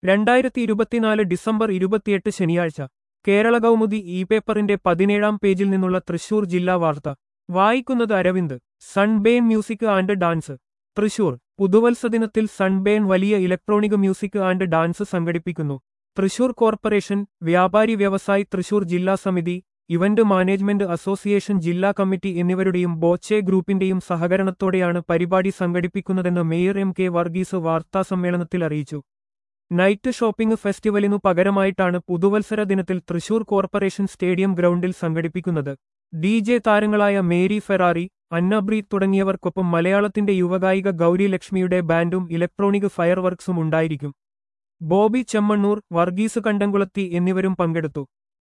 രണ്ടായിരത്തി ഇരുപത്തിനാല് ഡിസംബർ ഇരുപത്തിയെട്ട് ശനിയാഴ്ച കേരള കൗമുദി ഇ പേപ്പറിന്റെ പതിനേഴാം പേജിൽ നിന്നുള്ള തൃശൂർ ജില്ലാ വാർത്ത വായിക്കുന്നത് Aravind sunburn music and dance Thrissur പുതുവത്സദിനത്തിൽ സൺബേൺ വലിയ ഇലക്ട്രോണിക് മ്യൂസിക് ആൻഡ് ഡാൻസ് സംഘടിപ്പിക്കുന്നു തൃശൂർ കോർപ്പറേഷൻ വ്യാപാരി വ്യവസായി തൃശൂർ ജില്ലാ സമിതി ഇവന്റ് മാനേജ്മെന്റ് അസോസിയേഷൻ ജില്ലാ കമ്മിറ്റി എന്നിവരുടെയും ബോച്ചെ ഗ്രൂപ്പിന്റെയും സഹകരണത്തോടെയാണ് പരിപാടി സംഘടിപ്പിക്കുന്നതെന്ന് മേയർ എം കെ വർഗീസ് വാർത്താസമ്മേളനത്തിൽ അറിയിച്ചു നൈറ്റ് ഷോപ്പിംഗ് ഫെസ്റ്റിവലിനു പകരമായിട്ടാണ് പുതുവത്സര ദിനത്തിൽ തൃശൂർ കോർപ്പറേഷൻ സ്റ്റേഡിയം ഗ്രൗണ്ടിൽ സംഘടിപ്പിക്കുന്നത് ഡി ജെ താരങ്ങളായ മേരി ഫെറാറി അന്നബ്രീ തുടങ്ങിയവർക്കൊപ്പം മലയാളത്തിന്റെ യുവഗായിക ഗൗരി ലക്ഷ്മിയുടെ ബാൻഡും ഇലക്ട്രോണിക് ഫയർ വർക്സും ഉണ്ടായിരിക്കും ബോബി ചെമ്മണ്ണൂർ വർഗീസ് കണ്ടംകുളത്തി എന്നിവരും പങ്കെടുത്തു